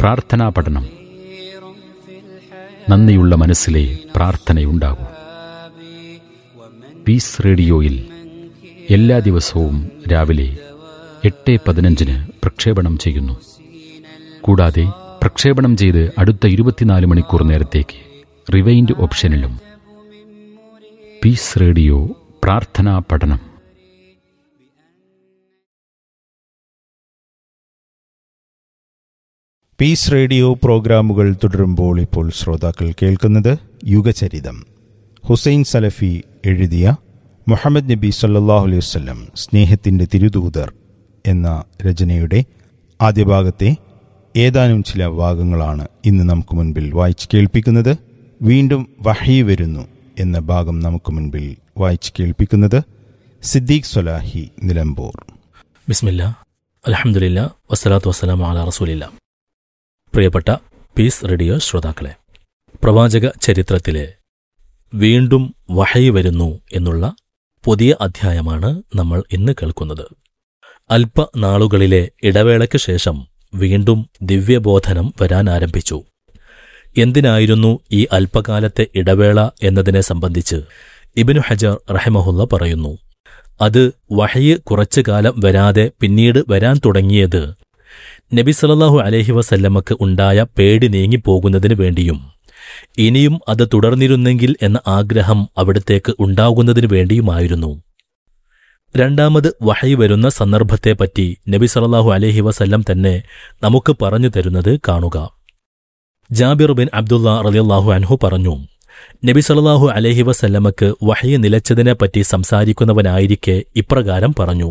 പ്രാർത്ഥനാ പഠനം നന്ദിയുള്ള മനസ്സിലെ പ്രാർത്ഥനയുണ്ടാകൂ പീസ് റേഡിയോയിൽ എല്ലാ ദിവസവും രാവിലെ എട്ട് പതിനഞ്ചിന് പ്രക്ഷേപണം ചെയ്യുന്നു കൂടാതെ പ്രക്ഷേപണം ചെയ്ത് അടുത്ത ഇരുപത്തിനാല് മണിക്കൂർ നേരത്തേക്ക് റിവൈൻഡ് ഓപ്ഷനിലും പീസ് റേഡിയോ പ്രാർത്ഥനാ പഠനം പീസ് റേഡിയോ പ്രോഗ്രാമുകൾ തുടരുമ്പോൾ ഇപ്പോൾ ശ്രോതാക്കൾ കേൾക്കുന്നത് യുഗചരിതം ഹുസൈൻ സലഫി എഴുതിയ മുഹമ്മദ് നബി സല്ലാഹു അലൈഹി വസ്ലം സ്നേഹത്തിൻ്റെ തിരുദൂതർ എന്ന രചനയുടെ ആദ്യ ഭാഗത്തെ ഏതാനും ചില ഭാഗങ്ങളാണ് ഇന്ന് നമുക്ക് മുൻപിൽ വായിച്ച് കേൾപ്പിക്കുന്നത് വീണ്ടും വഹി വരുന്നു എന്ന ഭാഗം നമുക്ക് മുൻപിൽ വായിച്ച് കേൾപ്പിക്കുന്നത് സിദ്ദീഖ് സൊലാഹി നിലമ്പൂർ ബിസ്മില്ല അലഹമുല്ല വസ്സലാത്തു വസ്സലാം അല റസൂലില്ല പ്രിയപ്പെട്ട പീസ് റേഡിയോ ശ്രോതാക്കളെ പ്രവാചക ചരിത്രത്തിലെ വീണ്ടും വഹയി വരുന്നു എന്നുള്ള പുതിയ അധ്യായമാണ് നമ്മൾ ഇന്ന് കേൾക്കുന്നത് അല്പനാളുകളിലെ ഇടവേളയ്ക്ക് ശേഷം വീണ്ടും ദിവ്യബോധനം വരാൻ ആരംഭിച്ചു എന്തിനായിരുന്നു ഈ അല്പകാലത്തെ ഇടവേള എന്നതിനെ സംബന്ധിച്ച് ഇബിനു ഹജർ റഹമഹുല്ല പറയുന്നു അത് വഹയ് കുറച്ചു കാലം വരാതെ പിന്നീട് വരാൻ തുടങ്ങിയത് നബി സല്ലല്ലാഹു അലൈഹി വസല്ലമക്ക് ഉണ്ടായ പേടി നീങ്ങിപ്പോകുന്നതിനു വേണ്ടിയും ഇനിയും അത് തുടർന്നിരുന്നെങ്കിൽ എന്ന ആഗ്രഹം അവിടത്തേക്ക് ഉണ്ടാകുന്നതിനു വേണ്ടിയുമായിരുന്നു രണ്ടാമത് വഹയി വരുന്ന സന്ദർഭത്തെപ്പറ്റി നബി സല്ലല്ലാഹു അലൈഹി വസല്ലം തന്നെ നമുക്ക് പറഞ്ഞു തരുന്നത് കാണുക ജാബിർ ബിൻ അബ്ദുള്ള റളിയല്ലാഹു അൻഹു പറഞ്ഞു നബി സല്ലല്ലാഹു അലൈഹി വസല്ലമക്ക് വഹയി നിലച്ചതിനെപ്പറ്റി സംസാരിക്കുന്നവനായിരിക്കെ ഇപ്രകാരം പറഞ്ഞു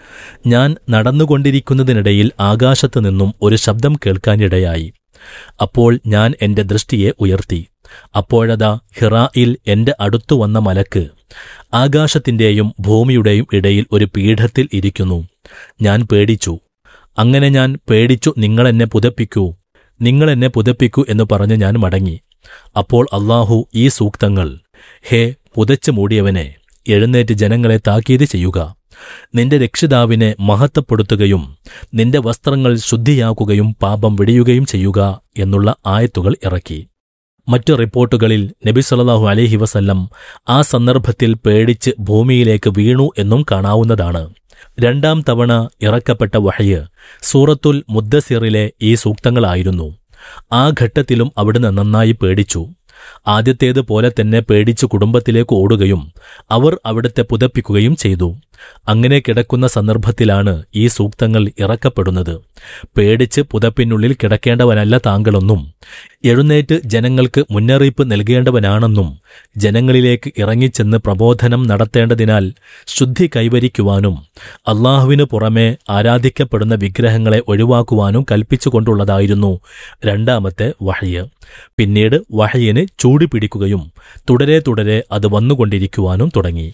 ഞാൻ നടന്നുകൊണ്ടിരിക്കുന്നതിനിടയിൽ ആകാശത്തു നിന്നും ഒരു ശബ്ദം കേൾക്കാനിടയായി അപ്പോൾ ഞാൻ എന്റെ ദൃഷ്ടിയെ ഉയർത്തി അപ്പോഴതാ ഹിറായിൽ എന്റെ അടുത്തു വന്ന മലക്ക് ആകാശത്തിന്റെയും ഭൂമിയുടെയും ഇടയിൽ ഒരു പീഠത്തിൽ ഇരിക്കുന്നു ഞാൻ പേടിച്ചു അങ്ങനെ ഞാൻ പേടിച്ചു നിങ്ങളെന്നെ പുതപ്പിക്കൂ നിങ്ങളെന്നെ പുതപ്പിക്കൂ എന്ന് പറഞ്ഞ് ഞാൻ മടങ്ങി അപ്പോൾ അള്ളാഹു ഈ സൂക്തങ്ങൾ ഹേ പുതച്ചു മൂടിയവനെ എഴുന്നേറ്റ് ജനങ്ങളെ താക്കീത് ചെയ്യുക നിന്റെ രക്ഷിതാവിനെ മഹത്വപ്പെടുത്തുകയും നിന്റെ വസ്ത്രങ്ങൾ ശുദ്ധിയാക്കുകയും പാപം വെടിയുകയും ചെയ്യുക എന്നുള്ള ആയത്തുകൾ ഇറക്കി മറ്റു റിപ്പോർട്ടുകളിൽ നബി സല്ലല്ലാഹു അലൈഹി വസല്ലം ആ സന്ദർഭത്തിൽ പേടിച്ച് ഭൂമിയിലേക്ക് വീണു എന്നും കാണാവുന്നതാണ് രണ്ടാം തവണ ഇറക്കപ്പെട്ട വഹയ് സൂറത്തുൽ മുദ്ദസിറിലെ ഈ സൂക്തങ്ങളായിരുന്നു ആ ഘട്ടത്തിലും അവിടുന്ന് നന്നായി പേടിച്ചു ആദ്യത്തേത് പോലെ തന്നെ പേടിച്ച് കുടുംബത്തിലേക്ക് ഓടുകയും അവർ അവിടുത്തെ പുതപ്പിക്കുകയും ചെയ്തു അങ്ങനെ കിടക്കുന്ന സന്ദർഭത്തിലാണ് ഈ സൂക്തങ്ങൾ ഇറക്കപ്പെടുന്നത് പേടിച്ച് പുതപ്പിനുള്ളിൽ കിടക്കേണ്ടവനല്ല താങ്കളെന്നും എഴുന്നേറ്റ് ജനങ്ങൾക്ക് മുന്നറിയിപ്പ് നൽകേണ്ടവനാണെന്നും ജനങ്ങളിലേക്ക് ഇറങ്ങിച്ചെന്ന് പ്രബോധനം നടത്തേണ്ടതിനാൽ ശുദ്ധി കൈവരിക്കുവാനും അള്ളാഹുവിനു പുറമെ ആരാധിക്കപ്പെടുന്ന വിഗ്രഹങ്ങളെ ഒഴിവാക്കുവാനും കൽപ്പിച്ചുകൊണ്ടുള്ളതായിരുന്നു രണ്ടാമത്തെ വഹയ്യ് പിന്നീട് വഹയിന് ചൂടി പിടിക്കുകയും തുടരെ തുടരെ അത് വന്നുകൊണ്ടിരിക്കുവാനും തുടങ്ങി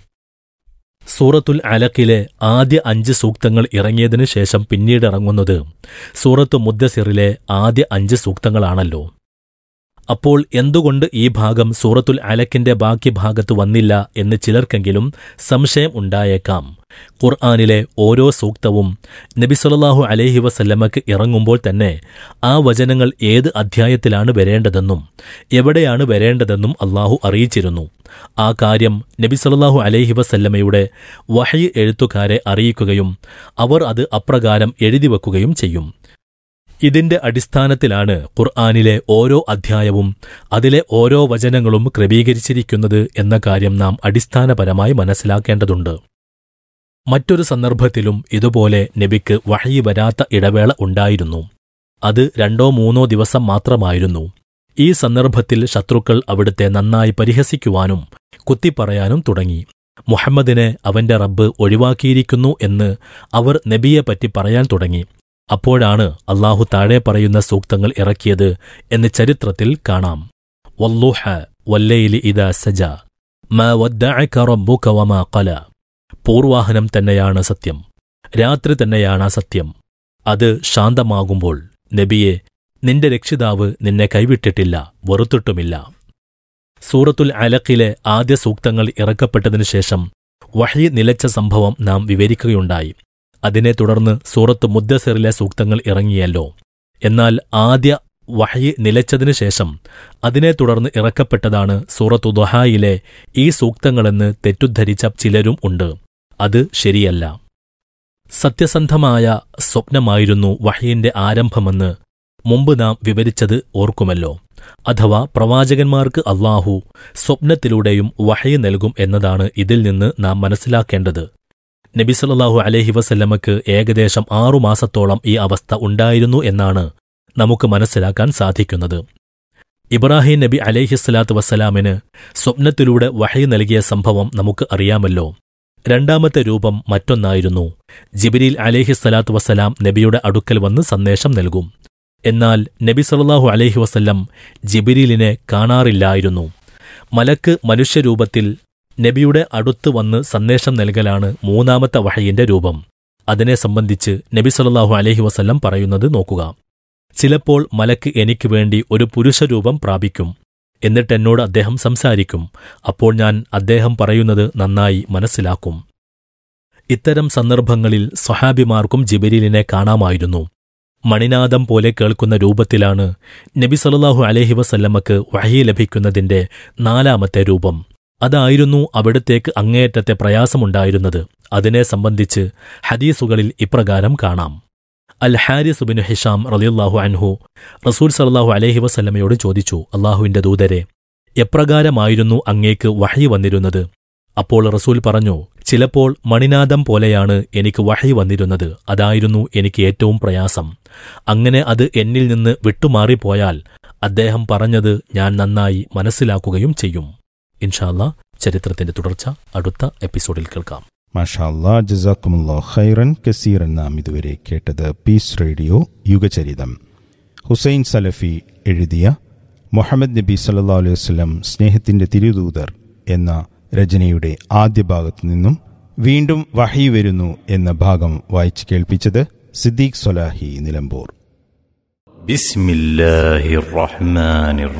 സൂറത്തുൽ അലക്കിലെ ആദ്യ അഞ്ച് സൂക്തങ്ങൾ ഇറങ്ങിയതിനു ശേഷം പിന്നീട് ഇറങ്ങുന്നത് സൂറത്ത് മുദ്ദസിറിലെ ആദ്യ അഞ്ച് സൂക്തങ്ങളാണല്ലോ അപ്പോൾ എന്തുകൊണ്ട് ഈ ഭാഗം സൂറത്തുൽ അലക്കിന്റെ ബാക്കി ഭാഗത്ത് വന്നില്ല എന്ന് ചിലർക്കെങ്കിലും സംശയം ഉണ്ടായേക്കാം ഖുർആാനിലെ ഓരോ സൂക്തവും നബി സല്ലല്ലാഹു അലൈഹി വസല്ലമക്ക് ഇറങ്ങുമ്പോൾ തന്നെ ആ വചനങ്ങൾ ഏത് അധ്യായത്തിലാണ് വരേണ്ടതെന്നും എവിടെയാണ് വരേണ്ടതെന്നും അള്ളാഹു അറിയിച്ചിരുന്നു ആ കാര്യം നബി സല്ലല്ലാഹു അലൈഹി വസല്ലമയുടെ വഹയ് എഴുത്തുകാരെ അറിയിക്കുകയും അവർ അത് അപ്രകാരം എഴുതിവെക്കുകയും ചെയ്യും ഇതിന്റെ അടിസ്ഥാനത്തിലാണ് ഖുർആാനിലെ ഓരോ അധ്യായവും അതിലെ ഓരോ വചനങ്ങളും ക്രമീകരിച്ചിരിക്കുന്നത് എന്ന കാര്യം നാം അടിസ്ഥാനപരമായി മനസ്സിലാക്കേണ്ടതുണ്ട് മറ്റൊരു സന്ദർഭത്തിലും ഇതുപോലെ നബിക്ക് വഴി വരാത്ത ഇടവേള ഉണ്ടായിരുന്നു അത് രണ്ടോ മൂന്നോ ദിവസം മാത്രമായിരുന്നു ഈ സന്ദർഭത്തിൽ ശത്രുക്കൾ അവിടുത്തെ നന്നായി പരിഹസിക്കുവാനും കുത്തിപ്പറയാനും തുടങ്ങി മുഹമ്മദിനെ അവന്റെ റബ്ബ് ഒഴിവാക്കിയിരിക്കുന്നു എന്ന് അവർ നബിയെപ്പറ്റി പറയാൻ തുടങ്ങി അപ്പോഴാണ് അള്ളാഹു താഴെ പറയുന്ന സൂക്തങ്ങൾ ഇറക്കിയത് എന്ന് ചരിത്രത്തിൽ കാണാം വല്ലുഹ വല്ലയിലി ഇദാ സജ മാ വദ്ദഅക റബ്ബുക വമാ ഖല പൂർവാഹനം തന്നെയാണ് സത്യം രാത്രി തന്നെയാണ് സത്യം അത് ശാന്തമാകുമ്പോൾ നബിയെ നിന്റെ രക്ഷിതാവ് നിന്നെ കൈവിട്ടിട്ടില്ല വെറുത്തിട്ടുമില്ല സൂറത്തുൽ അലക്കിലെ ആദ്യ സൂക്തങ്ങൾ ഇറക്കപ്പെട്ടതിനു ശേഷം വഹി നിലച്ച സംഭവം നാം വിവരിക്കുകയുണ്ടായി അതിനെ തുടർന്ന് സൂറത്ത് മുദ്ദസിറിലെ സൂക്തങ്ങൾ ഇറങ്ങിയല്ലോ എന്നാൽ ആദ്യ വഹയി നിലച്ചതിനു ശേഷം അതിനെ തുടർന്ന് ഇറക്കപ്പെട്ടതാണ് സൂറത്തു ദുഹായിലെ ഈ സൂക്തങ്ങളെന്ന് തെറ്റുദ്ധരിച്ച ചിലരും ഉണ്ട് അത് ശരിയല്ല സത്യസന്ധമായ സ്വപ്നമായിരുന്നു വഹയിന്റെ ആരംഭമെന്ന് മുമ്പ് നാം വിവരിച്ചത് ഓർക്കുമല്ലോ അഥവാ പ്രവാചകന്മാർക്ക് അള്ളാഹു സ്വപ്നത്തിലൂടെയും വഹയി നൽകും എന്നതാണ് ഇതിൽ നിന്ന് നാം മനസ്സിലാക്കേണ്ടത് നബിസല്ലാഹു അലഹി വസല്ലമക്ക് ഏകദേശം ആറുമാസത്തോളം ഈ അവസ്ഥ ഉണ്ടായിരുന്നു എന്നാണ് നമുക്ക് മനസ്സിലാക്കാൻ സാധിക്കുന്നത് ഇബ്രാഹിം നബി അലൈഹിസ്സലാത്തു വസ്സലാമിന് സ്വപ്നത്തിലൂടെ വഹയി നൽകിയ സംഭവം നമുക്ക് അറിയാമല്ലോ രണ്ടാമത്തെ രൂപം മറ്റൊന്നായിരുന്നു ജിബിരിൽ അലേഹിസ്സലാത്തു വസ്സലാം നബിയുടെ അടുക്കൽ വന്ന് സന്ദേശം നൽകും എന്നാൽ നബി സല്ലല്ലാഹു അലൈഹി വസല്ലം ജിബിരിലിനെ കാണാറില്ലായിരുന്നു മലക്ക് മനുഷ്യരൂപത്തിൽ നബിയുടെ അടുത്ത് വന്ന് സന്ദേശം നൽകലാണ് മൂന്നാമത്തെ വഹയിന്റെ രൂപം അതിനെ സംബന്ധിച്ച് നബി സല്ലല്ലാഹു അലൈഹി വസല്ലം പറയുന്നത് നോക്കുക ചിലപ്പോൾ മലക്ക് എനിക്ക് വേണ്ടി ഒരു പുരുഷരൂപം പ്രാപിക്കും എന്നിട്ട് എന്നോട് അദ്ദേഹം സംസാരിക്കും അപ്പോൾ ഞാൻ അദ്ദേഹം പറയുന്നത് നന്നായി മനസ്സിലാക്കും ഇത്തരം സന്ദർഭങ്ങളിൽ സ്വഹാബിമാർക്കും ജിബിരിലിനെ കാണാമായിരുന്നു മണിനാദം പോലെ കേൾക്കുന്ന രൂപത്തിലാണ് നബി സല്ലല്ലാഹു അലൈഹി വസല്ലമക്ക് വഹി ലഭിക്കുന്നതിന്റെ നാലാമത്തെ രൂപം അതായിരുന്നു അവിടത്തേക്ക് അങ്ങേയറ്റത്തെ പ്രയാസമുണ്ടായിരുന്നത് അതിനെ സംബന്ധിച്ച് ഹദീസുകളിൽ ഇപ്രകാരം കാണാം അൽ ഹാരിസ് ബിൻ ഹിഷാം റളിയല്ലാഹു അൻഹു റസൂൽ സല്ലല്ലാഹു അലൈഹി വസല്ലമയോട് ചോദിച്ചു അള്ളാഹുവിന്റെ ദൂതരെ എപ്രകാരമായിരുന്നു അങ്ങേക്ക് വഹി വന്നിരുന്നത് അപ്പോൾ റസൂൽ പറഞ്ഞു ചിലപ്പോൾ മണിനാദം പോലെയാണ് എനിക്ക് വഹി വന്നിരുന്നത് അതായിരുന്നു എനിക്ക് ഏറ്റവും പ്രയാസം അങ്ങനെ അത് എന്നിൽ നിന്ന് വിട്ടുമാറിപ്പോയാൽ അദ്ദേഹം പറഞ്ഞത് ഞാൻ നന്നായി മനസ്സിലാക്കുകയും ചെയ്യും ഇൻഷാല്ല ചരിത്രത്തിന്റെ തുടർച്ച അടുത്ത എപ്പിസോഡിൽ കേൾക്കാം മാഷാ അല്ലാ ജസാക്കുമുല്ലാ ഖൈറൻ കസീറൻ നാം ഇതുവരെ കേട്ടത് പീസ് റേഡിയോ യുഗചരിതം ഹുസൈൻ സലഫി എഴുതിയ മുഹമ്മദ് നബി സല്ലാ അലൈഹി വസ്ലം സ്നേഹത്തിന്റെ തിരുദൂതർ എന്ന രചനയുടെ ആദ്യ ഭാഗത്തു നിന്നും വീണ്ടും വഹി വരുന്നു എന്ന ഭാഗം വായിച്ചു കേൾപ്പിച്ചത് സിദ്ദീഖ് സൊലാഹി നിലമ്പൂർ بسم الله الرحمن الرحيم